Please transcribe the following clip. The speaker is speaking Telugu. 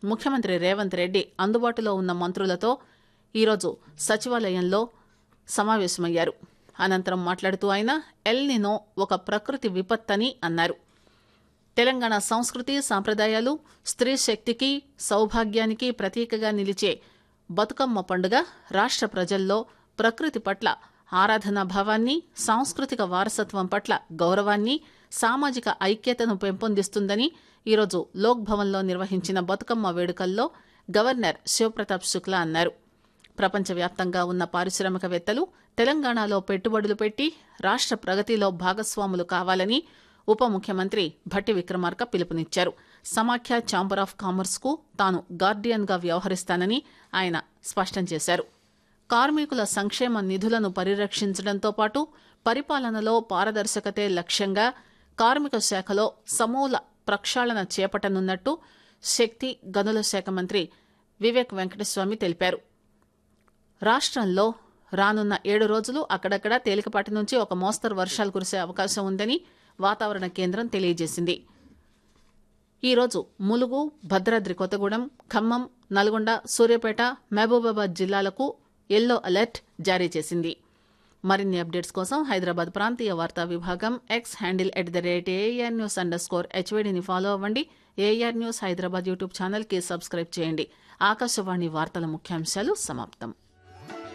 ముఖ్యమంత్రి రేవంత్ రెడ్డి అందుబాటులో ఉన్న మంత్రులతో ఈరోజు సచివాలయంలో సమావేశమయ్యారు అనంతరం మాట్లాడుతూ ఆయన ఎల్నినో ఒక ప్రకృతి విపత్తని అన్నారు తెలంగాణ సంస్కృతి సాంప్రదాయాలు స్త్రీ శక్తికి సౌభాగ్యానికి ప్రతీకగా నిలిచే బతుకమ్మ పండుగ రాష్ట్ర ప్రజల్లో ప్రకృతి పట్ల ఆరాధనా భావాన్ని సాంస్కృతిక వారసత్వం పట్ల గౌరవాన్ని సామాజిక ఐక్యతను పెంపొందిస్తుందని ఈరోజు లోక్ భవన్లో నిర్వహించిన బతుకమ్మ వేడుకల్లో గవర్నర్ శివప్రతాప్ శుక్లా అన్నారు ప్రపంచవ్యాప్తంగా ఉన్న పారిశ్రామికవేత్తలు తెలంగాణలో పెట్టుబడులు పెట్టి రాష్ట్ర ప్రగతిలో భాగస్వాములు కావాలని ఉప ముఖ్యమంత్రి భట్టి విక్రమార్క పిలుపునిచ్చారు సమాఖ్య ఛాంబర్ ఆఫ్ కామర్స్ కు తాను గార్డియన్ గా వ్యవహరిస్తానని ఆయన స్పష్టం చేశారు కార్మికుల సంక్షేమ నిధులను పరిరక్షించడంతో పాటు పరిపాలనలో పారదర్శకతే లక్ష్యంగా కార్మిక శాఖలో సమూల ప్రక్షాళన చేపట్టనున్నట్టు శక్తి గనుల శాఖ మంత్రి వివేక్ వెంకటస్వామి తెలిపారు రాష్ట్రంలో రానున్న ఏడు రోజులు అక్కడక్కడ తేలికపాటి నుంచి ఒక మోస్తరు వర్షాలు కురిసే అవకాశం ఉందని వాతావరణ కేంద్రం తెలియజేసింది ఈరోజు ములుగు భద్రాద్రి కొత్తగూడెం ఖమ్మం నల్గొండ సూర్యాపేట మహబూబాబాద్ జిల్లాలకు ఎల్లో అలర్ట్ జారీ చేసింది మరిన్ని అప్డేట్స్ కోసం హైదరాబాద్ ప్రాంతీయ వార్తా విభాగం X handle at the rate AIR news underscore score హెచ్వీడీని ఫాలో అవ్వండి ఏఆర్ న్యూస్ హైదరాబాద్ యూట్యూబ్ ఛానల్కి సబ్స్క్రైబ్ చేయండి ఆకాశవాణి వార్తల ముఖ్యాంశాలు సమాప్తం